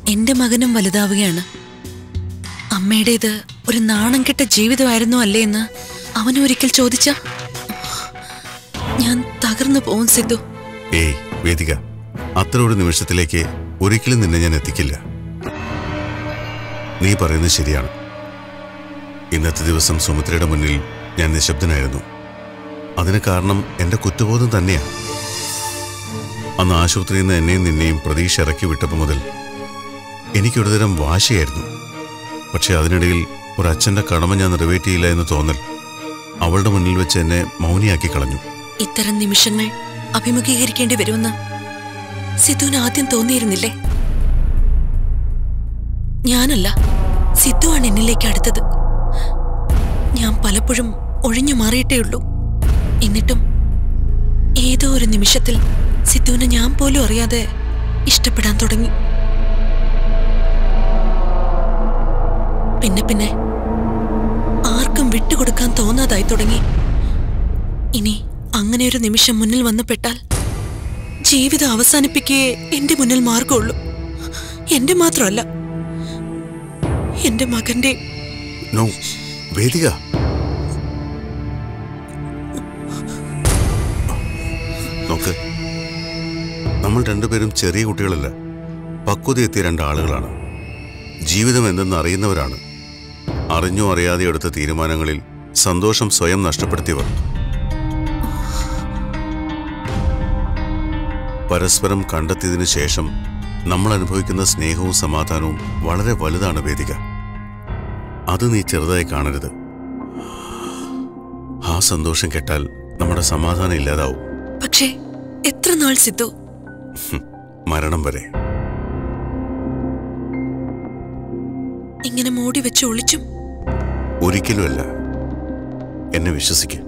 എന്റെ മകനും വലുതാവുകയാണ് അമ്മയുടേത് ഒരു നാണം കെട്ട ജീവിതമായിരുന്നു അല്ലേ എന്ന് അവനും ഒരിക്കൽ ചോദിച്ച ഞാൻ തകർന്നു പോവും സിദ്ധു ഏയ് വേദിക അത്ര ഒരു നിമിഷത്തിലേക്ക് ഒരിക്കലും നിന്നെ ഞാൻ എത്തിക്കില്ല നീ പറയുന്നത് ശരിയാണ് ഇന്നത്തെ ദിവസം സുമിത്രയുടെ മുന്നിൽ ഞാൻ നിശബ്ദനായിരുന്നു അതിന് കാരണം എന്റെ കുറ്റബോധം തന്നെയാണ് അന്ന് ആശുപത്രിയിൽ നിന്ന് എന്നെയും നിന്നെയും പ്രതീക്ഷ ഇറക്കി വിട്ടപ്പോൾ മുതൽ എനിക്കൊരു തരം വാശിയായിരുന്നു പക്ഷെ അതിനിടയിൽ ഒരു അച്ഛന്റെ കടമ ഞാൻ നിറവേറ്റിയില്ല എന്ന് തോന്നൽ അവളുടെ മുന്നിൽ വെച്ച് എന്നെ മൗനിയാക്കി കളഞ്ഞു ഇത്തരം നിമിഷങ്ങൾ അഭിമുഖീകരിക്കേണ്ടി വരുമെന്ന് സിദ്ധുവിന് ആദ്യം തോന്നിയിരുന്നില്ലേ ഞാനല്ല സിദ്ധുവാണ് എന്നിലേക്ക് അടുത്തത് ഞാൻ പലപ്പോഴും ഒഴിഞ്ഞു മാറിയിട്ടേ ഉള്ളൂ എന്നിട്ടും ഏതോ ഒരു നിമിഷത്തിൽ സിദ്ധുവിനെ ഞാൻ പോലും അറിയാതെ ഇഷ്ടപ്പെടാൻ തുടങ്ങി പിന്നെ പിന്നെ ആർക്കും വിട്ടുകൊടുക്കാൻ തോന്നാതായി തുടങ്ങി ഇനി അങ്ങനെ ഒരു നിമിഷം മുന്നിൽ വന്നു പെട്ടാൽ ജീവിതം അവസാനിപ്പിക്കേ എന്റെ മുന്നിൽ മാർഗമുള്ളൂ എന്റെ മാത്രമല്ല എന്റെ മകന്റെ നോ വേദിക നോക്ക് നമ്മൾ രണ്ടുപേരും ചെറിയ കുട്ടികളല്ല പക്വത എത്തിയ രണ്ടാളുകളാണ് ജീവിതം എന്തെന്ന് അറിയുന്നവരാണ് അറിഞ്ഞോ അറിയാതെ എടുത്ത തീരുമാനങ്ങളിൽ സന്തോഷം സ്വയം നഷ്ടപ്പെടുത്തിയവർ പരസ്പരം കണ്ടെത്തിയതിനു ശേഷം നമ്മൾ അനുഭവിക്കുന്ന സ്നേഹവും സമാധാനവും വളരെ വലുതാണ് വേദിക അത് നീ ചെറുതായി കാണരുത് ആ സന്തോഷം കെട്ടാൽ നമ്മുടെ സമാധാനം ഇല്ലാതാവും പക്ഷേ എത്ര നാൾ സിദ്ധു മരണം വരെ ഇങ്ങനെ മൂടി വെച്ച് ഒളിച്ചും ഒരിക്കലുമല്ല എന്നെ വിശ്വസിക്ക്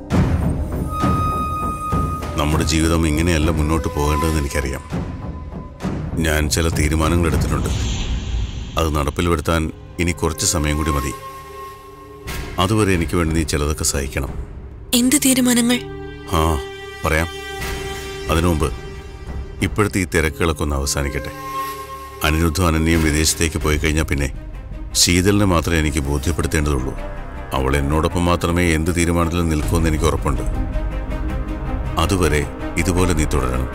നമ്മുടെ ജീവിതം ഇങ്ങനെയല്ല മുന്നോട്ട് പോകേണ്ടതെന്ന് എനിക്കറിയാം ഞാൻ ചില തീരുമാനങ്ങൾ എടുത്തിട്ടുണ്ട് അത് നടപ്പിൽ വരുത്താൻ ഇനി കുറച്ച് സമയം കൂടി മതി അതുവരെ എനിക്ക് വേണ്ടി നീ ചിലതൊക്കെ സഹിക്കണം എന്ത് തീരുമാനങ്ങൾ ആ പറയാം അതിനു മുമ്പ് ഇപ്പോഴത്തെ ഈ തിരക്കുകളൊക്കെ ഒന്ന് അവസാനിക്കട്ടെ അനിരുദ്ധം അനന്യം വിദേശത്തേക്ക് പോയി കഴിഞ്ഞാൽ പിന്നെ ശീതലിനെ മാത്രമേ എനിക്ക് ബോധ്യപ്പെടുത്തേണ്ടതുള്ളൂ അവൾ എന്നോടൊപ്പം മാത്രമേ എന്ത് തീരുമാനത്തിലും നിൽക്കുമെന്ന് എനിക്ക് ഉറപ്പുണ്ട് അതുവരെ ഇതുപോലെ നീ തുടരണം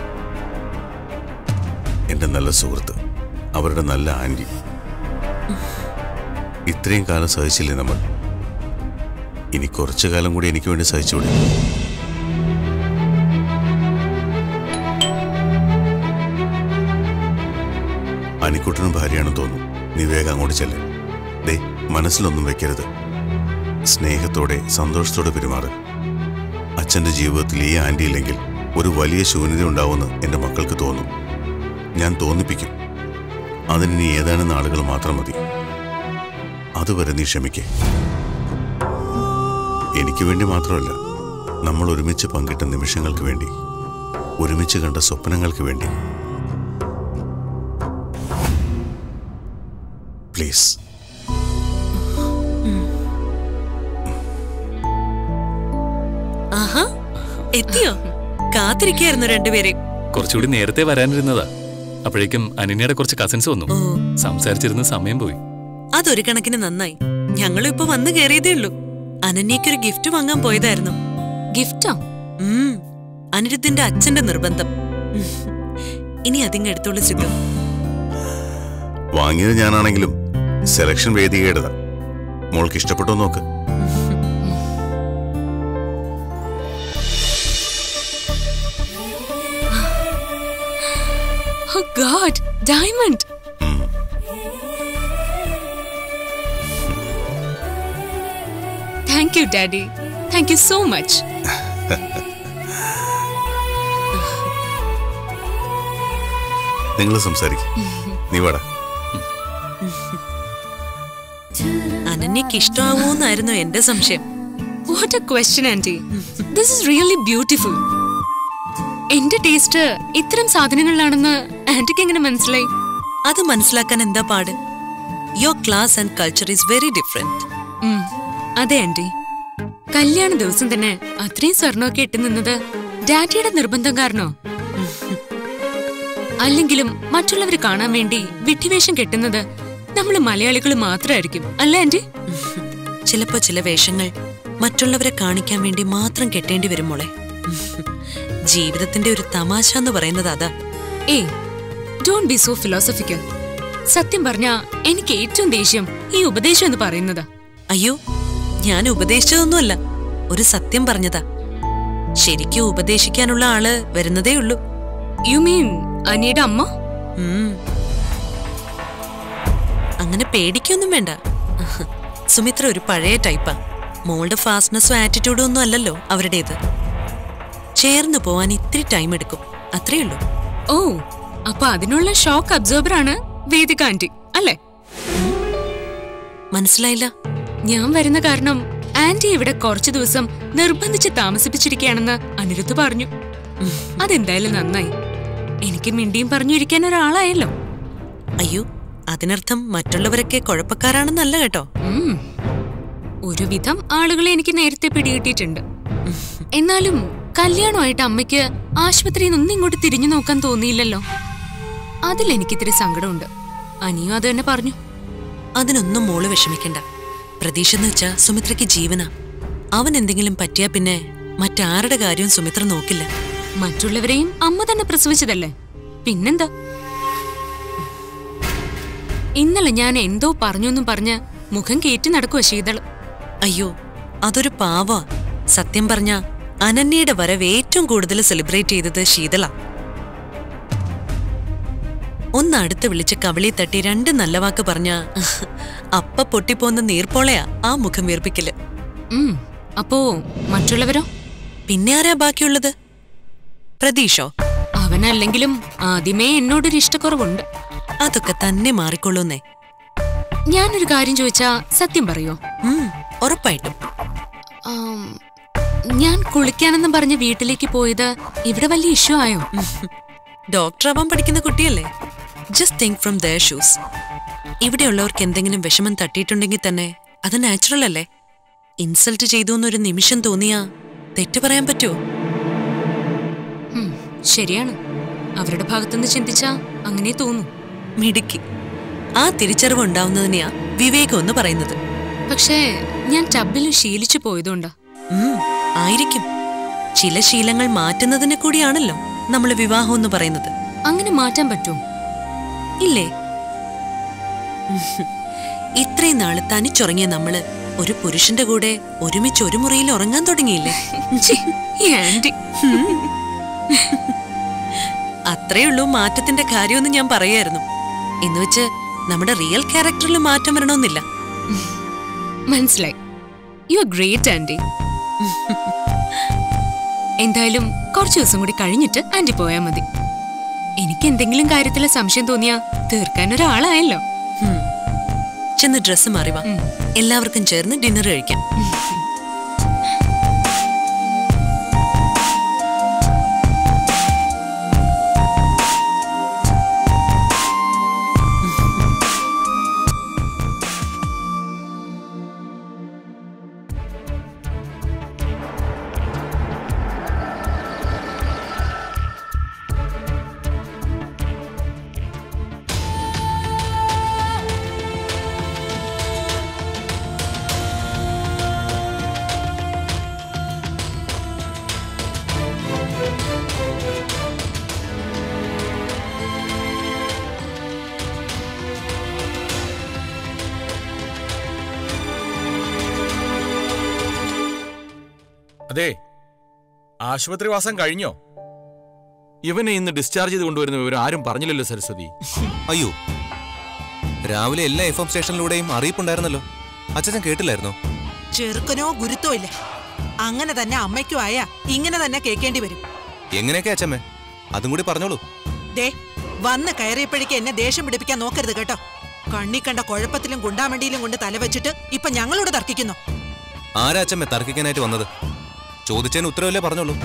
എൻ്റെ നല്ല സുഹൃത്ത് അവരുടെ നല്ല ആൻറ്റി ഇത്രയും കാലം സഹിച്ചില്ലേ നമ്മൾ ഇനി കുറച്ചു കാലം കൂടി എനിക്ക് വേണ്ടി സഹിച്ചുകൂടെ അനിക്കുട്ടനും ഭാര്യയാണെന്ന് തോന്നുന്നു നീ വേഗം അങ്ങോട്ട് ചെല്ല് ദേ മനസ്സിലൊന്നും വെക്കരുത് സ്നേഹത്തോടെ സന്തോഷത്തോടെ പെരുമാറ് അച്ഛന്റെ ജീവിതത്തിൽ ഈ ആന്റി ഇല്ലെങ്കിൽ ഒരു വലിയ ശൂന്യത ഉണ്ടാവുമെന്ന് എൻ്റെ മക്കൾക്ക് തോന്നും ഞാൻ തോന്നിപ്പിക്കും അതിന് നീ ഏതാനും നാളുകൾ മാത്രം മതി അതുവരെ നീ ക്ഷമിക്കേ എനിക്ക് വേണ്ടി മാത്രമല്ല നമ്മൾ ഒരുമിച്ച് പങ്കിട്ട നിമിഷങ്ങൾക്ക് വേണ്ടി ഒരുമിച്ച് കണ്ട സ്വപ്നങ്ങൾക്ക് വേണ്ടി പ്ലീസ് ആഹാ എത്തിയോ കാത്തിരിക്കായിരുന്നു രണ്ടുപേരെയും കുറച്ചുകൂടി നേരത്തെ വരാനിരുന്നതാ അപ്പോഴേക്കും അനന്യയുടെ കുറച്ച് കസിൻസ് വന്നു ഓ സംസാരിച്ചിരുന്ന സമയം പോയി അതൊരു കണക്കിന് നന്നായി ഞങ്ങളും ഇപ്പൊ വന്നു കയറിയതേ ഉള്ളൂ അനന്യക്കൊരു ഗിഫ്റ്റ് വാങ്ങാൻ പോയതായിരുന്നു ഗിഫ്റ്റോ ഉം അനിരുദ്ധിന്റെ അച്ഛന്റെ നിർബന്ധം ഉം. ഇനി അതിങ്ങ് എടുത്തോളൂ സിദ്ധു വാങ്ങിയത് ഞാനാണെങ്കിലും സെലക്ഷൻ വേദികയുടേതാ മോൾക്ക് ഇഷ്ടപ്പെട്ടോ നോക്ക് oh god diamond thank you daddy thank you so much നിങ്ങൾ സംസാരിക്കും നീ വാടാ അനന്യക്ക് ഇഷ്ടമാവൂന്നായിരുന്നു എന്റെ സംശയം what a question aunty this is really beautiful എന്റെ ടേസ്റ്റ് ഇത്തരം സാധനങ്ങളിലാണെന്ന് ആന്റിക്ക് എങ്ങനെ മനസ്സിലായി അത് മനസ്സിലാക്കാൻ എന്താ പാട് your class and culture is very different ഉം, അതെ ആന്റി കല്യാണ ദിവസം തന്നെ അത്രയും സ്വർണമൊക്കെ ഇട്ട് നിന്നത് ഡാഡിയുടെ നിർബന്ധം കാരണോ അല്ലെങ്കിലും മറ്റുള്ളവർ കാണാൻ വേണ്ടി വിഡ്ഢിവേഷം കെട്ടുന്നത് നമ്മൾ മലയാളികൾ മാത്രമായിരിക്കും അല്ലേ ആന്റി ചിലപ്പോ ചില വേഷങ്ങൾ മറ്റുള്ളവരെ കാണിക്കാൻ വേണ്ടി മാത്രം കെട്ടേണ്ടി വരും മോളെ ജീവിതത്തിന്റെ ഒരു തമാശ എന്ന് പറയുന്നത് അതാ ഏയ് ഡോണ്ട് ബി സോ ഫിലോസഫിക്കൽ സത്യം പറഞ്ഞ എനിക്ക് ഏറ്റവും ദേഷ്യം ഈ ഉപദേശം എന്ന് പറയുന്നതാ അയ്യോ ഞാൻ ഉപദേശിച്ചതൊന്നുമല്ല ഒരു സത്യം പറഞ്ഞതാ ശരിക്കും ഉപദേശിക്കാനുള്ള ആള് വരുന്നതേ ഉള്ളൂ യു മീൻ അനിയുടെ അമ്മ ഉം. അങ്ങനെ പേടിക്കൊന്നും വേണ്ട സുമിത്ര ഒരു പഴയ ടൈപ്പാ മോളുടെ ഫാസ്റ്റ്നെസ്സും ആറ്റിറ്റ്യൂഡും ഒന്നും അല്ലല്ലോ അവരുടേത് ചേർന്ന് പോവാൻ ഇത്തിരി ടൈം എടുക്കും അത്രേ ഉള്ളൂ ഓ അപ്പൊ അതിനുള്ള ഷോക്ക് അബ്സോർബർ ആണ് വേദിക ആന്റി അല്ലേ മനസ്സിലായില്ല ഞാൻ വരുന്ന കാരണം ആന്റി ഇവിടെ കുറച്ചു ദിവസം നിർബന്ധിച്ച് താമസിപ്പിച്ചിരിക്കുകയാണെന്ന് അനിരുദ്ധ് പറഞ്ഞു അതെന്തായാലും നന്നായി എനിക്ക് മിണ്ടിയും പറഞ്ഞിരിക്കാൻ ഒരാളായല്ലോ അയ്യോ അതിനർത്ഥം മറ്റുള്ളവരൊക്കെ കുഴപ്പക്കാരാണെന്നല്ല കേട്ടോ ഉം. ഒരുവിധം ആളുകളെ എനിക്ക് നേരത്തെ പിടികിട്ടിയിട്ടുണ്ട് എന്നാലും കല്യാണമായിട്ട് അമ്മയ്ക്ക് ആശുപത്രിയിൽ നിന്ന് ഇങ്ങോട്ട് തിരിഞ്ഞു നോക്കാൻ തോന്നിയില്ലല്ലോ അതിൽ എനിക്കിത്തിരി സങ്കടമുണ്ട് അനിയും അത് തന്നെ പറഞ്ഞു അതിനൊന്നും മോള് വിഷമിക്കണ്ട പ്രതീക്ഷ എന്ന് വെച്ചാ സുമിത്രയ്ക്ക് ജീവനാ അവൻ എന്തെങ്കിലും പറ്റിയാ പിന്നെ മറ്റാരുടെ കാര്യവും സുമിത്ര നോക്കില്ല മറ്റുള്ളവരെയും അമ്മ തന്നെ പ്രസവിച്ചതല്ലേ പിന്നെന്താ ഇന്നലെ ഞാൻ എന്തോ പറഞ്ഞൊന്നും പറഞ്ഞ് മുഖം കയറ്റി നടക്കുവ ശീതള് അയ്യോ അതൊരു പാവാ സത്യം പറഞ്ഞ അനന്യയുടെ വരവ് ഏറ്റവും കൂടുതൽ സെലിബ്രേറ്റ് ചെയ്തത് ശീതള ഒന്ന് അടുത്ത് വിളിച്ച് കവിളി തട്ടി രണ്ട് നല്ല വാക്ക് പറഞ്ഞ അപ്പ പൊട്ടിപ്പോന്ന നീർപ്പോളയാ ആ മുഖം വീർപ്പിക്കല് ഉം അപ്പോ മറ്റുള്ളവരോ പിന്നെ ആരാ ബാക്കിയുള്ളത് പ്രതീക്ഷോ അവനല്ലെങ്കിലും ആദ്യമേ എന്നോടൊരു ഇഷ്ടക്കുറവുണ്ട് അതൊക്കെ തന്നെ മാറിക്കൊള്ളൂന്നേ ഞാനൊരു കാര്യം ചോദിച്ചാ സത്യം പറയോ ഉം, ഉറപ്പായിട്ടും ആം, ഞാൻ കുളിക്കാനെന്നും പറഞ്ഞ് വീട്ടിലേക്ക് പോയത് ഇവിടെ വലിയ ഇഷ്യൂ ആയോ ഡോക്ടർ ആവാൻ പഠിക്കുന്ന കുട്ടിയല്ലേ just think from their shoes ഇവിടെയുള്ളവർക്ക് എന്തെങ്കിലും വിഷമം തട്ടിയിട്ടുണ്ടെങ്കിൽ തന്നെ അത് നാച്ചുറൽ അല്ലേ ഇൻസൾട്ട് ചെയ്തു എന്നൊരു നിമിഷം തോന്നിയാ തെറ്റ് പറയാൻ പറ്റുമോ ഉം, ശരിയാണ് അവരുടെ ഭാഗത്തുനിന്ന് ചിന്തിച്ചാ അങ്ങനെ തോന്നും മിടുക്കി ആ തിരിച്ചറിവ് ഉണ്ടാവുന്നതിനെയാ വിവേകം എന്ന് പറയുന്നത് പക്ഷേ ഞാൻ ടബിൽ ശീലിച്ചു പോയതുകൊണ്ടാ ഉം, ആയിരിക്കും ചില ശീലങ്ങൾ മാറ്റുന്നതിനെ കൂടിയാണല്ലോ നമ്മൾ വിവാഹം എന്ന് പറയുന്നത് അങ്ങനെ മാറ്റാൻ പറ്റുമോ ഇല്ലേ ഇത്രയും നാള് തനിച്ചുറങ്ങിയ നമ്മള് ഒരു പുരുഷന്റെ കൂടെ ഒരുമിച്ച് ഒരു മുറിയിൽ ഉറങ്ങാൻ തുടങ്ങിയില്ലേ ഛി, ഈ ആന്റി അത്രേ ഉള്ളൂ മാറ്റത്തിന്റെ കാര്യമെന്ന് ഞാൻ പറയായിരുന്നു എന്നുവെച്ച് നമ്മുടെ റിയൽ ക്യാരക്ടറിൽ മാറ്റം വരണമെന്നില്ല മനസ്സിലായി യു ആർ ഗ്രേറ്റ് ആന്റി എന്തായാലും കുറച്ചു ദിവസം കൂടി കഴിഞ്ഞിട്ട് ആന്റി പോയാ മതി എനിക്ക് എന്തെങ്കിലും കാര്യത്തിലെ സംശയം തോന്നിയാ തീർക്കാൻ ഒരാളായല്ലോ ഹും. ചെന്ന് ഡ്രസ്സ് മാറിവാ ഉം. എല്ലാവർക്കും ചേർന്ന് ഡിന്നർ കഴിക്കാം അതെ ആശുപത്രിവാസം കഴിഞ്ഞോ ഇവനെ ഇന്ന് ഡിസ്ചാർജ് ചെയ്ത് കൊണ്ടുവരുന്ന വിവരം ആരും പറഞ്ഞില്ലല്ലോ സരസ്വതി അയ്യോ രാവിലെ എല്ലാ എഫ് എം സ്റ്റേഷനിലൂടെയും അറിയിപ്പുണ്ടായിരുന്നല്ലോ അച്ഛൻ കേട്ടില്ലായിരുന്നോ ചെറുക്കനോ ഗുരുത്തോ ഇല്ല അങ്ങനെ തന്നെ അമ്മയ്ക്കും ആയ ഇങ്ങനെ തന്നെ കേൾക്കേണ്ടി വരും എങ്ങനെയൊക്കെ അച്ഛമ്മേ അതും കൂടി പറഞ്ഞോളൂ ദേ വന്ന് കയറിയപ്പോഴേക്ക് എന്നെ ദേഷ്യം പിടിപ്പിക്കാൻ നോക്കരുത് കേട്ടോ കണ്ണി കണ്ട കുഴപ്പത്തിലും ഗുണ്ടാമണ്ടിയിലും കൊണ്ട് തലവെച്ചിട്ട് ഇപ്പൊ ഞങ്ങളോട് തർക്കിക്കുന്നു ആരാ അച്ഛമ്മേ തർക്കിക്കാനായിട്ട് വന്നത് ചോദിച്ചതിന് ഉത്തരവല്ലേ പറഞ്ഞോളൂ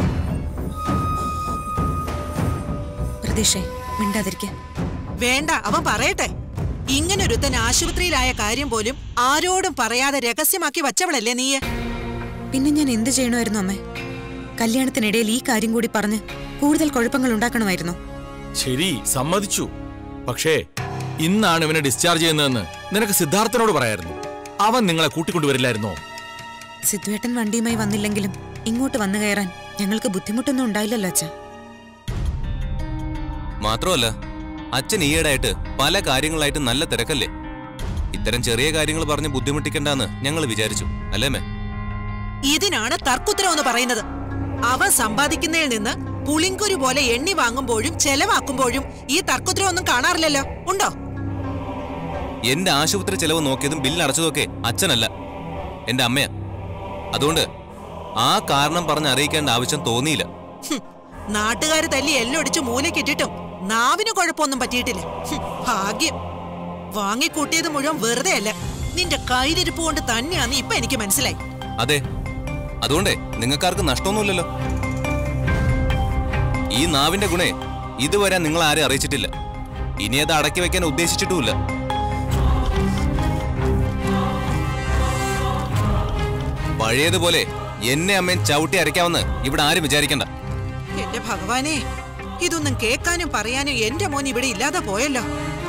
പ്രതീക്ഷേ മിണ്ടാതിരിക്കെ വേണ്ട അവൻ പറയട്ടെ ഇങ്ങനൊരുത്തൻ ആശുപത്രിയിലായ കാര്യം പോലും ആരോടും പറയാതെ രഹസ്യമാക്കി വച്ചവളല്ലേ നീയെ പിന്നെ ഞാൻ എന്ത് ചെയ്യണമായിരുന്നു അമ്മേ കല്യാണത്തിനിടയിൽ ഈ കാര്യം കൂടി പറഞ്ഞ് കൂടുതൽ കുഴപ്പങ്ങൾ ഉണ്ടാക്കണമായിരുന്നു ശരി സമ്മതിച്ചു പക്ഷേ ഇന്നാണ് ഇവനെ ഡിസ്ചാർജ് ചെയ്യുന്നതെന്ന് നിനക്ക് സിദ്ധാർത്ഥനോട് പറയായിരുന്നു അവൻ നിങ്ങളെ കൂട്ടിക്കൊണ്ടുവരില്ലായിരുന്നോ സിദ്ധുവേട്ടൻ വണ്ടിയുമായി വന്നില്ലെങ്കിലും ഇങ്ങോട്ട് വന്നു കയറാൻ ഞങ്ങൾക്ക് ബുദ്ധിമുട്ടൊന്നും ഉണ്ടായില്ലല്ലോ അച്ഛാ മാത്രമല്ല അച്ഛൻ ഈയിടെയായിട്ട് പല കാര്യങ്ങളായിട്ട് നല്ല തിരക്കല്ലേ ഇത്തരം ചെറിയ കാര്യങ്ങൾ പറഞ്ഞ് ബുദ്ധിമുട്ടിക്കണ്ടെന്ന് ഞങ്ങൾ വിചാരിച്ചു അല്ലേ മേ ഇതിനാണ് തർക്കുത്തരം എന്ന് പറയുന്നത് അവൻ സമ്പാദിക്കുന്നതിൽ നിന്ന് പുളിങ്കുരു പോലെ എണ്ണി വാങ്ങുമ്പോഴും ചെലവാക്കുമ്പോഴും ഈ തർക്കുത്തരം ഒന്നും കാണാറില്ലല്ലോ ഉണ്ടോ എന്റെ ആശുപത്രി ചെലവ് നോക്കിയതും ബില്ല് അടച്ചതൊക്കെ അച്ഛനല്ല എന്റെ അമ്മയാ അതുകൊണ്ട് ആ കാരണം പറഞ്ഞ് അറിയിക്കേണ്ട ആവശ്യം തോന്നിയില്ല ഹും, നാട്ടുകാര് തല്ലി എല്ലൊടിച്ച് മൂലക്കിട്ടിട്ടും നാവിന് കുഴപ്പമൊന്നും പറ്റിയിട്ടില്ല ഹും, ഭാഗ്യം വാങ്ങിക്കൂട്ടിയത് മുഴുവൻ വെറുതെ അല്ല നിന്റെ കയ്യിലിരിപ്പ് കൊണ്ട് തന്നെയാന്ന് ഇപ്പൊ എനിക്ക് മനസ്സിലായി അതെ അതുകൊണ്ടേ നിങ്ങൾക്കാർക്കും നഷ്ടമൊന്നുമില്ലല്ലോ ഈ നാവിന്റെ ഗുണേ ഇതുവരെ നിങ്ങൾ ആരെ അറിയിച്ചിട്ടില്ല ഇനി അത് അടക്കി വെക്കാൻ ഉദ്ദേശിച്ചിട്ടുമില്ല പഴയതുപോലെ എന്നെ അമ്മയും ചവിട്ടി അരയ്ക്കാമെന്ന് ഇവിടെ ആരും വിചാരിക്കണ്ട എന്റെ ഭഗവാനെ ഇതൊന്നും കേൾക്കാനും പറയാനും എന്റെ മോൻ ഇവിടെ ഇല്ലാതെ പോയല്ലോ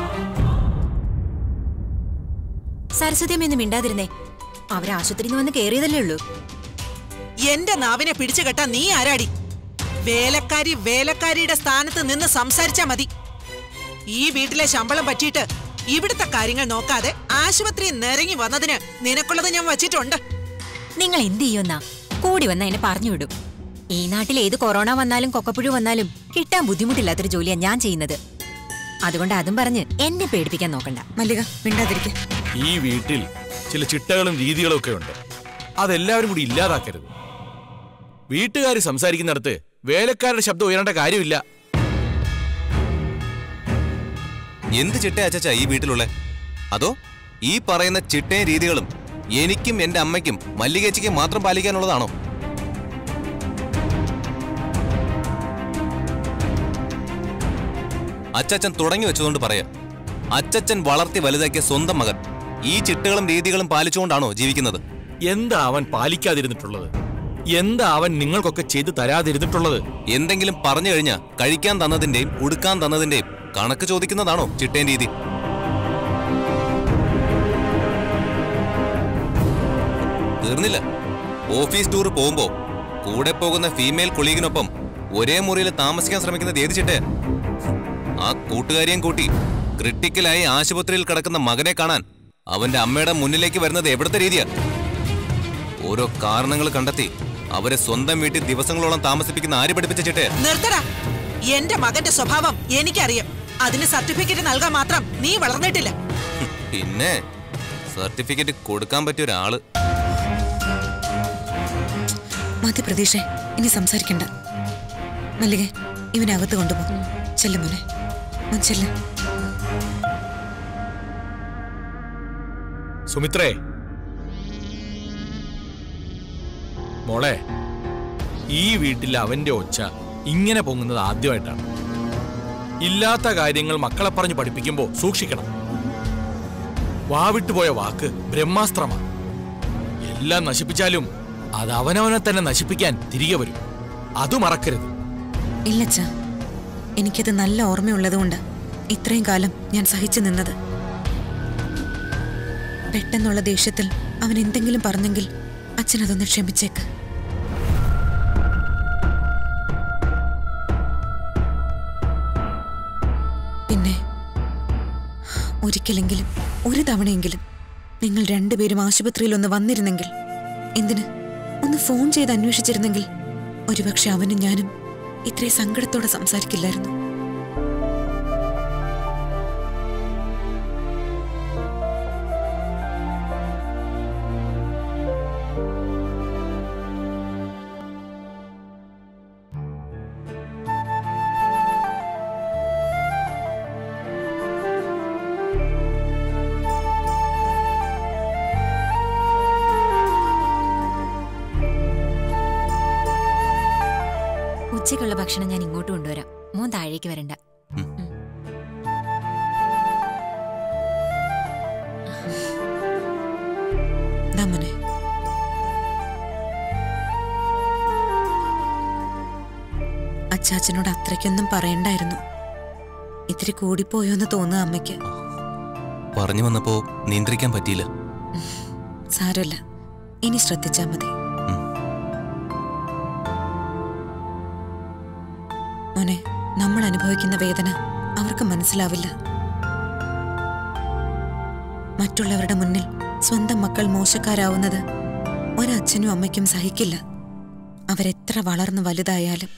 സരസ്വതി അമ്മ ഒന്നും മിണ്ടാതിരുന്നേ അവര് ആശുപത്രിയിൽ നിന്ന് വന്ന് കേറിയതല്ലേ ഉള്ളൂ എന്റെ നാവിനെ പിടിച്ചു കെട്ടാൻ നീ ആരാടി വേലക്കാരി വേലക്കാരിയുടെ സ്ഥാനത്ത് നിന്ന് സംസാരിച്ചാ മതി ഈ വീട്ടിലെ ശമ്പളം പറ്റിയിട്ട് ഇവിടുത്തെ കാര്യങ്ങൾ നോക്കാതെ ആശുപത്രി നിറങ്ങി വന്നതിന് നിനക്കുള്ളത് ഞാൻ വച്ചിട്ടുണ്ട് നിങ്ങൾ എന്ത് ചെയ്യുമെന്നാ കൂടി വന്ന എന്നെ പറഞ്ഞു വിടും ഈ നാട്ടിൽ ഏത് കൊറോണ വന്നാലും കൊക്കപ്പുഴു വന്നാലും കിട്ടാൻ ബുദ്ധിമുട്ടില്ലാത്തൊരു ജോലിയാ ഞാൻ ചെയ്യുന്നത് അതുകൊണ്ട് അതും പറഞ്ഞ് എന്നെ പേടിപ്പിക്കാൻ നോക്കണ്ട മല്ലിക മിണ്ടാതിരിക്കെ ഈ വീട്ടിൽ ചില ചിട്ടകളും രീതികളും ഒക്കെ ഉണ്ട് അതെല്ലാവരും കൂടി ഇല്ലാതാക്കരുത് വീട്ടുകാർ സംസാരിക്കുന്നിടത്ത് വേലക്കാരുടെ ശബ്ദം ഉയരേണ്ട കാര്യമില്ല എന്ത് ചിട്ട അച്ചച്ച ഈ വീട്ടിലുള്ള അതോ ഈ പറയുന്ന ചിട്ടയും രീതികളും എനിക്കും എന്റെ അമ്മയ്ക്കും മല്ലികേച്ചിക്കും മാത്രം പാലിക്കാനുള്ളതാണോ അച്ചച്ചൻ തുടങ്ങി വെച്ചതുകൊണ്ട് പറയാം അച്ചച്ചൻ വളർത്തി വലുതാക്കിയ സ്വന്തം മകൻ ഈ ചിട്ടകളും രീതികളും പാലിച്ചുകൊണ്ടാണോ ജീവിക്കുന്നത് എന്താ അവൻ പാലിക്കാതിരുന്നിട്ടുള്ളത് എന്താ അവൻ നിങ്ങൾക്കൊക്കെ ചെയ്തു തരാതിരുന്നിട്ടുള്ളത് എന്തെങ്കിലും പറഞ്ഞു കഴിഞ്ഞാൽ കഴിക്കാൻ തന്നതിന്റെയും ഉടുക്കാൻ തന്നതിന്റെയും കണക്ക് ചോദിക്കുന്നതാണോ ചിട്ടേൻ രീതി തീർന്നില്ല ഓഫീസ് ടൂർ പോകുമ്പോ കൂടെ പോകുന്ന ഫീമെയിൽ കൊളീഗിനൊപ്പം ഒരേ മുറിയിൽ താമസിക്കാൻ ശ്രമിക്കുന്നത് ഏത് ചിട്ടയാ ആ കൂട്ടുകാരിയും കൂട്ടി ക്രിട്ടിക്കലായി ആശുപത്രിയിൽ കിടക്കുന്ന മകനെ കാണാൻ അവന്റെ അമ്മയുടെ മുന്നിലേക്ക് വരുന്നത് എവിടുത്തെ രീതിയാ ഓരോ കാരണങ്ങൾ കണ്ടെത്തി അവരെ സ്വന്തം വീട്ടിൽ ദിവസങ്ങളോളം താമസിപ്പിക്കുന്ന ആര് പഠിപ്പിച്ച ചിട്ടയാ നിർത്തടാ എന്റെ മകന്റെ സ്വഭാവം എനിക്കറിയാം അതിന് സർട്ടിഫിക്കറ്റ് നൽകാൻ മാത്രം നീ വളർന്നിട്ടില്ല പിന്നെ സർട്ടിഫിക്കറ്റ് കൊടുക്കാൻ പറ്റിയ ഒരാള് മതി പ്രതീക്ഷ ഇനി സംസാരിക്കണ്ട മല്ലികെ ഇവനെ അകത്ത് കൊണ്ടുപോ ചെല്ലു മോനെ മോൻ ചെല്ല് സുമിത്രേ മോളെ ഈ വീട്ടിൽ അവന്റെ ഒച്ച ഇങ്ങനെ പൊങ്ങുന്നത് ആദ്യമായിട്ടാണ് ഇല്ലാത്ത കാര്യങ്ങൾ മക്കളെ പറഞ്ഞ് പഠിപ്പിക്കുമ്പോൾ സൂക്ഷിക്കണം വാവിട്ടുപോയ വാക്ക് ബ്രഹ്മാസ്ത്രമാണ് എല്ലാം നശിപ്പിച്ചാലും അത് അവനവനെ തന്നെ നശിപ്പിക്കാൻ തിരികെ വരും അത് മറക്കരുത് ഇല്ലച്ച എനിക്കത് നല്ല ഓർമ്മയുള്ളതുകൊണ്ട് ഇത്രയും കാലം ഞാൻ സഹിച്ചു നിന്നത് പെട്ടെന്നുള്ള ദേഷ്യത്തിൽ അവൻ എന്തെങ്കിലും പറഞ്ഞെങ്കിൽ അച്ഛൻ അതൊന്ന് ക്ഷമിച്ചേക്ക് പിന്നെ ഒരിക്കലെങ്കിലും ഒരു തവണയെങ്കിലും നിങ്ങൾ രണ്ടുപേരും ആശുപത്രിയിൽ ഒന്ന് വന്നിരുന്നെങ്കിൽ എന്തിന് ഒന്ന് ഫോൺ ചെയ്ത് അന്വേഷിച്ചിരുന്നെങ്കിൽ ഒരുപക്ഷെ അവനും ഞാനും ഇത്രയും സങ്കടത്തോടെ സംസാരിക്കില്ലായിരുന്നു ഉച്ചയ്ക്കുള്ള ഭക്ഷണം ഞാൻ ഇങ്ങോട്ട് കൊണ്ടുവരാം മോൻ താഴേക്ക് വരണ്ട ദാ മോനെ അച്ചാച്ചനോട് അത്രയ്ക്കൊന്നും പറയണ്ടായിരുന്നു ഇത്തിരി കൂടിപ്പോയോന്ന് തോന്നുക അമ്മയ്ക്ക് പറഞ്ഞു വന്നപ്പോ നിയന്ത്രിക്കാൻ പറ്റിയില്ല സാരമില്ല ഇനി ശ്രദ്ധിച്ചാ മതി മോനെ നമ്മൾ അനുഭവിക്കുന്ന വേദന അവർക്ക് മനസ്സിലാവില്ല മറ്റുള്ളവരുടെ മുന്നിൽ സ്വന്തം മക്കൾ മോശക്കാരാവുന്നത് ഒരച്ഛനും അമ്മയ്ക്കും സഹിക്കില്ല അവരെത്ര വളർന്നു വലുതായാലും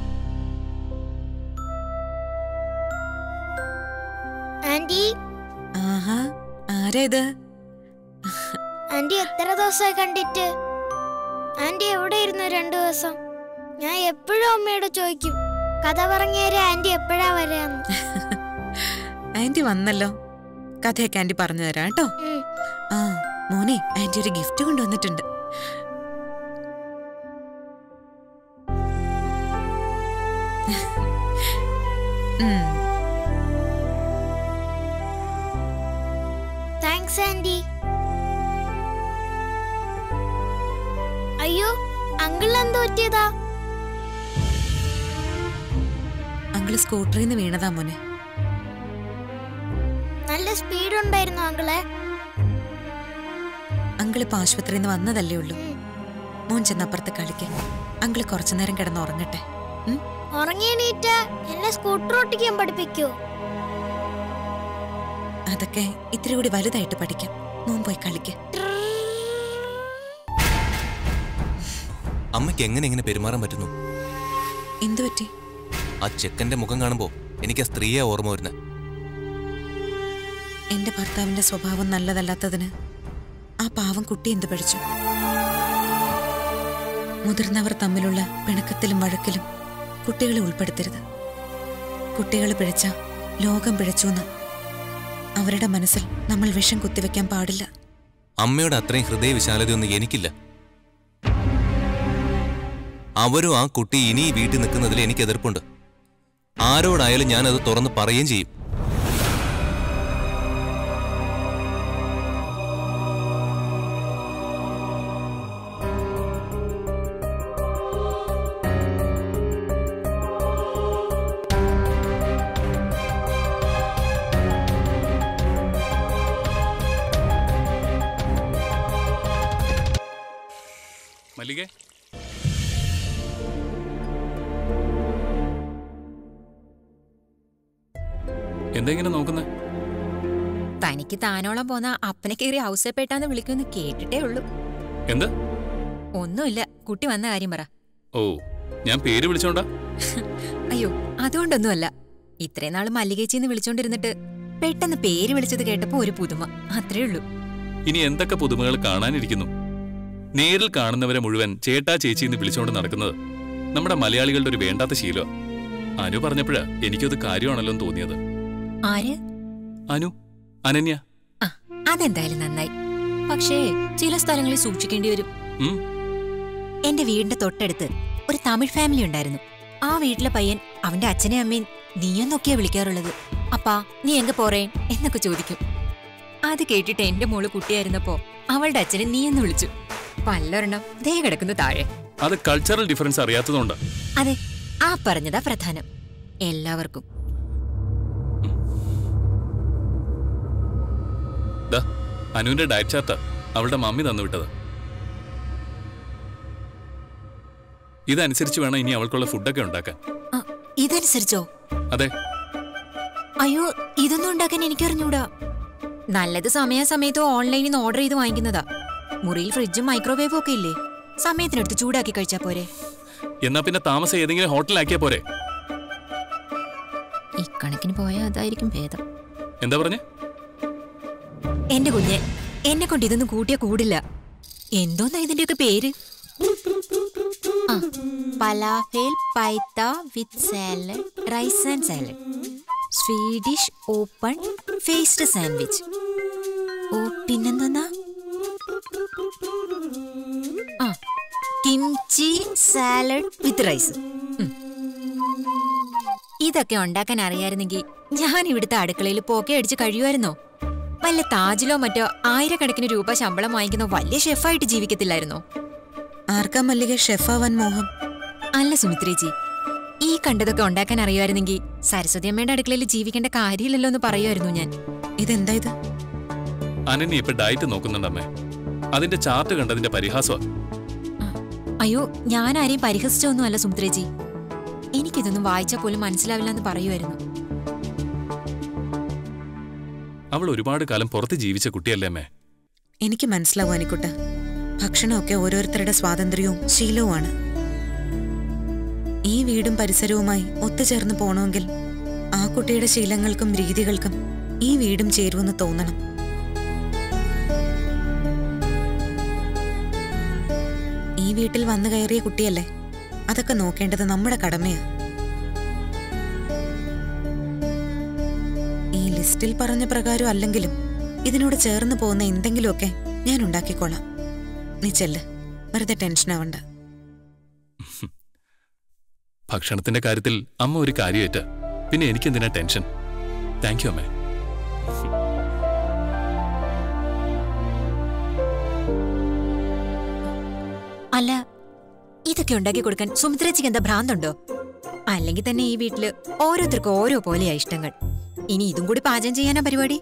ആന്റി ആഹാ ആരാ ഇത് ആന്റി എത്ര ദിവസമായി കണ്ടിട്ട് ആന്റി എവിടെ ഇരുന്നു രണ്ടു ദിവസം ഞാൻ എപ്പോഴും അമ്മയോട് ചോദിക്കും കഥ പറഞ്ഞേരെ ആന്റി എപ്പോഴാ വരാന്ന് ആന്റി വന്നല്ലോ കഥയൊക്കെ ആന്റി പറഞ്ഞു തരാം കേട്ടോ ഉം. ആ മോനെ ആന്റി ഒരു ഗിഫ്റ്റ് കൊണ്ടുവന്നിട്ടുണ്ട് ഉം, താങ്ക്സ് ആന്റി അയ്യോ അങ്കിൾ എന്ത് പറ്റിയതാ അങ്കിള് സ്കൂട്ടറിൽ നിന്ന് വീണതാ മോനെ നല്ല സ്പീഡ് ഉണ്ടായിരുന്നു അങ്കിളെ അങ്കിള് ഇപ്പൊ ആശുപത്രിയിൽ നിന്ന് വന്നതല്ലേ ഉള്ളൂ മോൻ ചെന്നപ്പുറത്ത് കളിക്കാൻ അങ്കിള് കുറച്ചു നേരം കിടന്ന് ഉറങ്ങട്ടെ ഉം? ഉറങ്ങിയണീറ്റ് എന്നെ സ്കൂട്ടർ ഓട്ടിക്കാൻ പഠിപ്പിക്കോ അതൊക്കെ ഇത്തിരി കൂടി വലുതായിട്ട് പഠിക്കാം മോൻ പോയി കളിക്ക അമ്മയ്ക്ക് എങ്ങനെ ഇങ്ങനെ പെരുമാറാൻ പറ്റുന്നു എന്തു പറ്റി ആ ചെക്കന്റെ മുഖം കാണുമ്പോ എനിക്ക് ആ സ്ത്രീയെ ഓർമ്മ വരുന്നത് എന്റെ ഭർത്താവിന്റെ സ്വഭാവം നല്ലതല്ലാത്തതിന് ആ പാവം കുട്ടി എന്ത് പഠിച്ചു മുതിർന്നവർ തമ്മിലുള്ള പിണക്കത്തിലും വഴക്കിലും കുട്ടികളെ ഉൾപ്പെടുത്തരുത് കുട്ടികൾ പിഴച്ച ലോകം പിഴച്ചൂന്ന് അവരുടെ മനസ്സിൽ നമ്മൾ വിഷം കുത്തിവെക്കാൻ പാടില്ല അമ്മയുടെ അത്രയും ഹൃദയവിശാലതയൊന്നും എനിക്കില്ല അവരും ആ കുട്ടി ഇനി ഈ വീട്ടിൽ നിൽക്കുന്നതിൽ എനിക്ക് എതിർപ്പുണ്ട് ആരോടായാലും ഞാൻ അത് തുറന്ന് പറയുകയും ചെയ്യും മല്ലികേ എന്തെങ്കിലും നോക്കുന്നേ തനിക്ക് താനോളം പോന്ന അപ്പനെ കയറി ഹൗസപ്പേട്ടാന്ന് വിളിക്കുമെന്ന് കേട്ടിട്ടേ ഉള്ളൂ എന്ത് ഒന്നുമില്ല കുട്ടി വന്ന കാര്യം പറ ഓ ഞാൻ പേര് വിളിച്ചോണ്ടാ അയ്യോ അതുകൊണ്ടൊന്നുമല്ല ഇത്രയും നാൾ മല്ലികേച്ചിന്ന് വിളിച്ചോണ്ടിരുന്നിട്ട് പെട്ടെന്ന് പേര് വിളിച്ചത് കേട്ടപ്പോ ഒരു പുതുമ അത്രേ ഉള്ളൂ ഇനി എന്തൊക്കെ പുതുമകൾ കാണാനിരിക്കുന്നു നേരിൽ കാണുന്നവരെ മുഴുവൻ ചേട്ടാ ചേച്ചി എന്ന് വിളിച്ചുകൊണ്ട് നടക്കുന്നത് നമ്മുടെ മലയാളികളുടെ ഒരു വേണ്ടാത്ത ശീലം അനു പറഞ്ഞപ്പോഴാ എനിക്കത് കാര്യമാണല്ലോ എന്ന് തോന്നിയത് ആര് അനു അനന്യ ആ അതെന്തായാലും നന്നായി പക്ഷേ ചില സ്ഥലങ്ങളിൽ സൂക്ഷിക്കേണ്ടി വരും ഉം, എന്റെ വീടിന്റെ തൊട്ടടുത്ത് ഒരു തമിഴ് ഫാമിലി ഉണ്ടായിരുന്നു ആ വീട്ടിലെ പയ്യൻ അവന്റെ അച്ഛനെയും അമ്മയും നീയെന്നൊക്കെയാ വിളിക്കാറുള്ളത് അപ്പാ നീ എങ്ക പോറേൻ എന്നൊക്കെ ചോദിക്കും അത് കേട്ടിട്ട് എന്റെ മോള് കുട്ടിയായിരുന്നപ്പോ അവളുടെ അച്ഛനെ നീ എന്ന് വിളിച്ചു പല്ലൊരെണ്ണം ദേ കിടക്കുന്നു താഴെ അത് കൾച്ചറൽ ഡിഫറൻസ് അറിയാത്തതുകൊണ്ടാ അതെ ആ പറഞ്ഞതാ പ്രധാനം എല്ലാവർക്കും ദാ അനുവിന്റെ ഡയറ്റ് ചാർട്ടാ അവളുടെ മമ്മി തന്നു വിട്ടത് ഇതനുസരിച്ച് വേണം ഇനി അവൾക്കുള്ള ഫുഡൊക്കെ ഉണ്ടാക്കാൻ ആ, ഇതനുസരിച്ചോ അതെ അയ്യോ ഇതൊന്നും ഉണ്ടാക്കാൻ എനിക്കറിഞ്ഞൂടാ നല്ലത് സമയാസമയത്ത് ഓൺലൈനിൽ നിന്ന് ഓർഡർ ചെയ്ത് വാങ്ങിക്കുന്നതാ മുറിയിൽ ഫ്രിഡ്ജും മൈക്രോവേവും ഒക്കെ ഇല്ലേ സമയത്തിനടുത്ത് ചൂടാക്കി കഴിച്ചാ പോരെ എന്നാ പിന്നെ താമസം ഏതെങ്കിലും ഹോട്ടലിലാക്കിയാ പോരെ ഇക്കണക്കിന് പോയാൽ അതായിരിക്കും ഭേദം എന്താ പറഞ്ഞേ എന്റെ കുഞ്ഞെ എന്നെ കൊണ്ട് ഇതൊന്നും കൂട്ടിയാ കൂടില്ല എന്തോന്നാ ഇതിന്റെയൊക്കെ പേര് ആ falafel pita with salad rice and salad Swedish open faced sandwich ഓ പിന്നെന്താ ആ കിംചി സാലഡ് വിത്ത് റൈസ് ഇതൊക്കെ ഉണ്ടാക്കാൻ അറിയായിരുന്നെങ്കിൽ ഞാൻ ഇവിടുത്തെ അടുക്കളയിൽ പോക്കെ അടിച്ച് കഴിയുമായിരുന്നോ വല്ല താജിലോ മറ്റോ ആയിരക്കണക്കിന് രൂപ ശമ്പളം വാങ്ങിക്കുന്ന വലിയ ഷെഫായിട്ട് ജീവിക്കത്തില്ലായിരുന്നോ ആർക്കാ മല്ലിക ഷെഫാവാൻ മോഹം അല്ല സുമിത്രേച്ചി ഈ കണ്ടതൊക്കെ ഉണ്ടാക്കാൻ അറിയുമായിരുന്നെങ്കിൽ സരസ്വതി അമ്മയുടെ അടുക്കളയിൽ ജീവിക്കേണ്ട കാര്യമില്ലല്ലോ എന്ന് പറയുമായിരുന്നു ഞാൻ ഇതെന്താ ഇത് അനന്യ ഇപ്പൊ ഡയറ്റ് നോക്കുന്നുണ്ടമ്മേ അതിന്റെ ചാർട്ട് കണ്ടതിന്റെ പരിഹാസമാ അയ്യോ ഞാൻ ആരെയും പരിഹസിച്ചൊന്നുമല്ല സുമിത്രേജി എനിക്കിതൊന്നും വായിച്ചാൽ പോലും മനസ്സിലാവില്ല എന്ന് പറയുമായിരുന്നു അവൾ ഒരുപാട് കാലം പുറത്ത് ജീവിച്ച കുട്ടിയല്ലേ അമ്മേ എനിക്ക് മനസ്സിലാവും അനിക്കുട്ട ഭക്ഷണമൊക്കെ ഓരോരുത്തരുടെ സ്വാതന്ത്ര്യവും ശീലവുമാണ് ഈ വീടും പരിസരവുമായി ഒത്തുചേർന്ന് പോണമെങ്കിൽ ആ കുട്ടിയുടെ ശീലങ്ങൾക്കും രീതികൾക്കും ഈ വീടും ചേരുമെന്ന് തോന്നണം ഈ വീട്ടിൽ വന്നു കയറിയ കുട്ടിയല്ലേ അതൊക്കെ നോക്കേണ്ടത് നമ്മുടെ കടമയാ ഈ ലിസ്റ്റിൽ പറഞ്ഞ പ്രകാരം അല്ലെങ്കിലും ഇതിനോട് ചേർന്ന് പോകുന്ന എന്തെങ്കിലുമൊക്കെ ഞാൻ ഉണ്ടാക്കിക്കോളാം നീ ചെല്ല് വെറുതെ ടെൻഷൻ ആവണ്ട ഭക്ഷണത്തിന്റെ കാര്യത്തിൽ അമ്മ ഒരു കാര്യമേറ്റ പിന്നെ എനിക്കെന്തിനാ ടെൻഷൻ താങ്ക് യു അമ്മേ അല്ല ഇതൊക്കെ ഉണ്ടാക്കി കൊടുക്കാൻ സുമിത്രേച്ചിക്ക് എന്താ ഭ്രാന്തുണ്ടോ അല്ലെങ്കിൽ തന്നെ ഈ വീട്ടില് ഓരോരുത്തർക്കും ഓരോ പോലെയാ ഇഷ്ടങ്ങൾ ഇനി ഇതും കൂടി പാചകം ചെയ്യാനാ പരിപാടി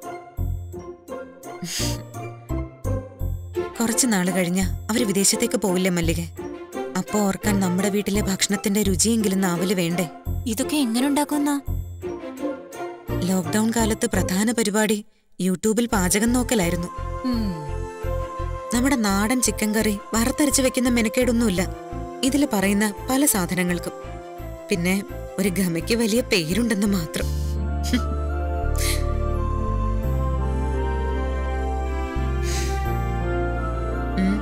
കുറച്ചു നാള് കഴിഞ്ഞ അവര് വിദേശത്തേക്ക് പോവില്ലേ മല്ലിക അപ്പോ ഓർക്കാൻ നമ്മുടെ വീട്ടിലെ ഭക്ഷണത്തിന്റെ രുചിയെങ്കിലും നാവില് വേണ്ടേ ഇതൊക്കെ എങ്ങനെ ഉണ്ടാക്കുന്ന ലോക്ക്ഡൌൺ കാലത്ത് പ്രധാന പരിപാടി യൂട്യൂബിൽ പാചകം നോക്കലായിരുന്നു നമ്മുടെ നാടൻ ചിക്കൻ കറി വറുത്തരച്ച് വെക്കുന്ന മെനക്കേടൊന്നുമില്ല ഇതിൽ പറയുന്ന പല സാധനങ്ങൾക്കും പിന്നെ ഒരു ഗമയ്ക്ക് വലിയ പേരുണ്ടെന്ന് മാത്രം ഉം.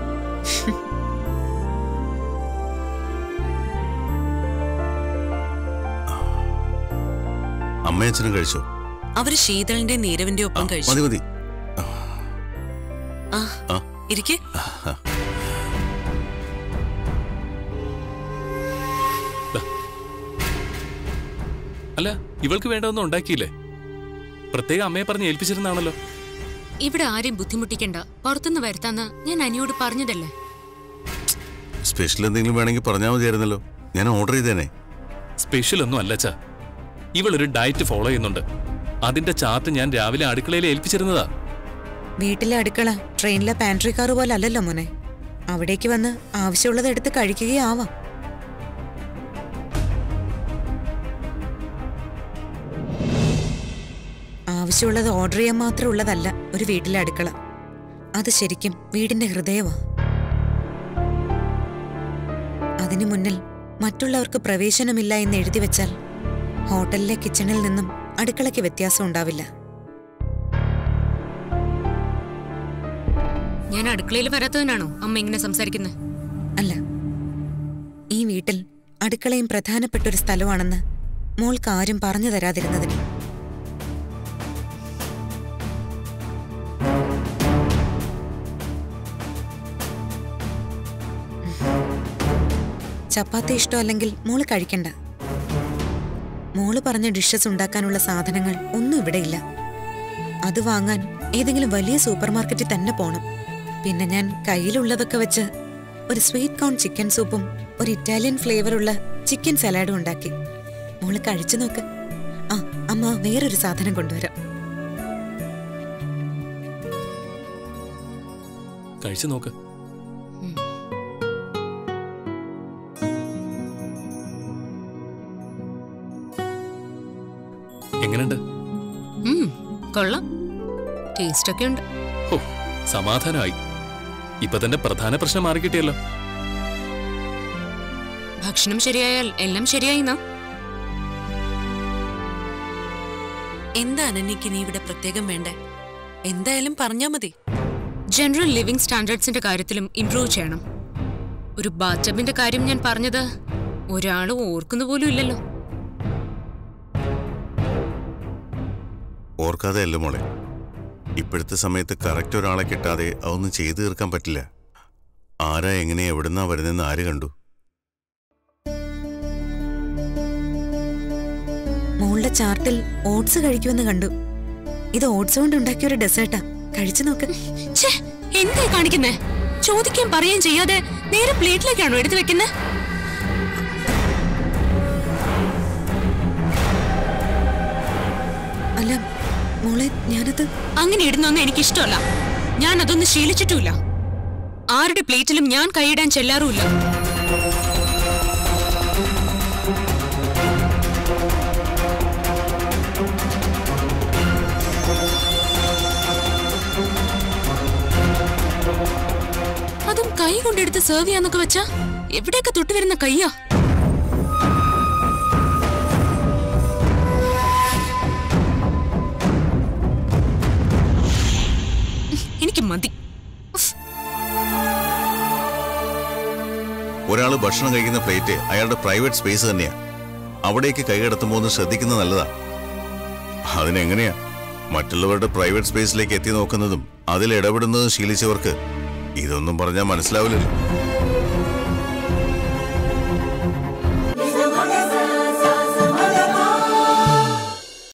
അമ്മയച്ഛനും കഴിച്ചോ അവര് ശീതളിന്റെ നീരവിന്റെ ഒപ്പം മതി കഴിച്ചു മതി ആ ആ. ഇരിക്കെ അല്ല ഇവൾക്ക് വേണ്ടതൊന്നും ഉണ്ടാക്കിയില്ലേ പ്രത്യേകം അമ്മയെ പറഞ്ഞ് ഏൽപ്പിച്ചിരുന്നാണല്ലോ ഇവിടെ ആരെയും ബുദ്ധിമുട്ടിക്കണ്ട പുറത്തുനിന്ന് വരുത്താന്ന് ഞാൻ അനിയോട് പറഞ്ഞതല്ലേ സ്പെഷ്യൽ എന്തെങ്കിലും വേണമെങ്കിൽ പറഞ്ഞാൽ മതിയായിരുന്നല്ലോ ഞാൻ ഓർഡർ ചെയ്തേനെ സ്പെഷ്യൽ ഒന്നും അല്ല ചാ ഇവളൊരു ഡയറ്റ് ഫോളോ ചെയ്യുന്നുണ്ട് അതിന്റെ ചാർട്ട് ഞാൻ രാവിലെ അടുക്കളയിൽ ഏൽപ്പിച്ചിരുന്നതാ വീട്ടിലെ അടുക്കള ട്രെയിനിലെ പാൻട്രി കാർ പോലെ അല്ലല്ലോ മോനെ അവിടേക്ക് വന്ന് ആവശ്യമുള്ളത് എടുത്ത് കഴിക്കുകയാവാം ആവശ്യമുള്ളത് ഓർഡർ ചെയ്യാൻ മാത്രം ഉള്ളതല്ല ഒരു വീട്ടിലെ അടുക്കള അത് ശരിക്കും വീടിന്റെ ഹൃദയമാ അതിനു മുന്നിൽ മറ്റുള്ളവർക്ക് പ്രവേശനമില്ല എന്ന് എഴുതി വെച്ചാൽ ഹോട്ടലിലെ കിച്ചണിൽ നിന്നും അടുക്കളയ്ക്ക് വ്യത്യാസം ഉണ്ടാവില്ല ഞാൻ അടുക്കളയിൽ വരാത്തതിനാണോ അമ്മ ഇങ്ങനെ സംസാരിക്കുന്നത് അല്ല ഈ വീട്ടിൽ അടുക്കളയും പ്രധാനപ്പെട്ട ഒരു സ്ഥലമാണെന്ന് മോൾക്ക് ആരും പറഞ്ഞു തരാതിരുന്നതിന് ചപ്പാത്തി ഇഷ്ടമല്ലെങ്കിൽ മോള് കഴിക്കണ്ട മോള് പറഞ്ഞ ഡിഷസ് ഉണ്ടാക്കാനുള്ള സാധനങ്ങൾ ഒന്നും ഇവിടെയില്ല അത് വാങ്ങാൻ ഏതെങ്കിലും വലിയ സൂപ്പർ മാർക്കറ്റിൽ തന്നെ പോണം പിന്നെ ഞാൻ കയ്യിലുള്ളതൊക്കെ വെച്ച് ഒരു സ്വീറ്റ് കോൺ ചിക്കൻ സൂപ്പും ഒരു ഇറ്റാലിയൻ ഫ്ലേവറുള്ള ചിക്കൻ സലാഡും ഉണ്ടാക്കി മോള് കഴിച്ചു നോക്ക് ആ അമ്മ വേറൊരു സാധനം കൊണ്ടുവരാം കഴിച്ചു നോക്ക് എങ്ങനെയുണ്ട് ഉം, കൊള്ളാം ടേസ്റ്റ് ഒക്കെ ഉണ്ട് ഹോ സമാധാനമായി ഇപ്പൊ തന്നെ പ്രധാന പ്രശ്നം മാറിക്കിട്ടിയല്ലോ ഭക്ഷണം ശരിയായാൽ എല്ലാം ശരിയായിന്നാ എന്താ അനന്യക്ക് നീ ഇവിടെ പ്രത്യേകം വേണ്ടേ എന്തായാലും പറഞ്ഞാ മതി ജനറൽ ലിവിംഗ് സ്റ്റാൻഡേർഡ്സിന്റെ കാര്യത്തിലും ഇംപ്രൂവ് ചെയ്യണം ഒരു ബാറ്റബിന്റെ കാര്യം ഞാൻ പറഞ്ഞത് ഒരാളും ഓർക്കുന്ന പോലും ഇല്ലല്ലോ ഓർക്കാതെ അല്ല മോളെ ഇപ്പോഴത്തെ സമയത്ത് കറക്റ്റ് ഒരാളെ കിട്ടാതെ അതൊന്നും ചെയ്തു തീർക്കാൻ പറ്റില്ല ആരാ എങ്ങനെ എവിടുന്നാ വരുന്നതെന്ന് ആര് കണ്ടു മോളുടെ ചാർട്ടിൽ ഓട്സ് കഴിക്കുമെന്ന് കണ്ടു ഇത് ഓട്സ് കൊണ്ട് ഉണ്ടാക്കിയ ഒരു ഡെസേർട്ടാ കഴിച്ചു നോക്ക് ഛേ, എന്താ ഈ കാണിക്കുന്നേ ചോദിക്കുകയും പറയുകയും ചെയ്യാതെ നേരെ പ്ലേറ്റിലേക്കാണോ എടുത്തു വെക്കുന്നത് മോളെ ഞാനത് അങ്ങനെ ഇടുന്നൊന്നും എനിക്കിഷ്ടമല്ല ഞാൻ അതൊന്നും ശീലിച്ചിട്ടുമില്ല ആരുടെ പ്ലേറ്റിലും ഞാൻ കൈയിടാൻ ചെല്ലാറുമില്ല അതും കൈ കൊണ്ടെടുത്ത് സെർവ് ചെയ്യാന്നൊക്കെ വെച്ചാ എവിടെയൊക്കെ തൊട്ട് വരുന്ന കയ്യാ എനിക്ക് മതി ഒരാൾ ഭക്ഷണം കഴിക്കുന്ന പ്ലേറ്റ് അയാളുടെ പ്രൈവറ്റ് സ്പേസ് തന്നെയാ അവിടേക്ക് കൈകടത്തുമ്പോൾ ഒന്ന് ശ്രദ്ധിക്കുന്നത് നല്ലതാ അതിനെങ്ങനെയാ മറ്റുള്ളവരുടെ പ്രൈവറ്റ് സ്പേസിലേക്ക് എത്തി നോക്കുന്നതും അതിൽ ഇടപെടുന്നതും ശീലിച്ചവർക്ക് ഇതൊന്നും പറഞ്ഞാൽ മനസ്സിലാവില്ലല്ലോ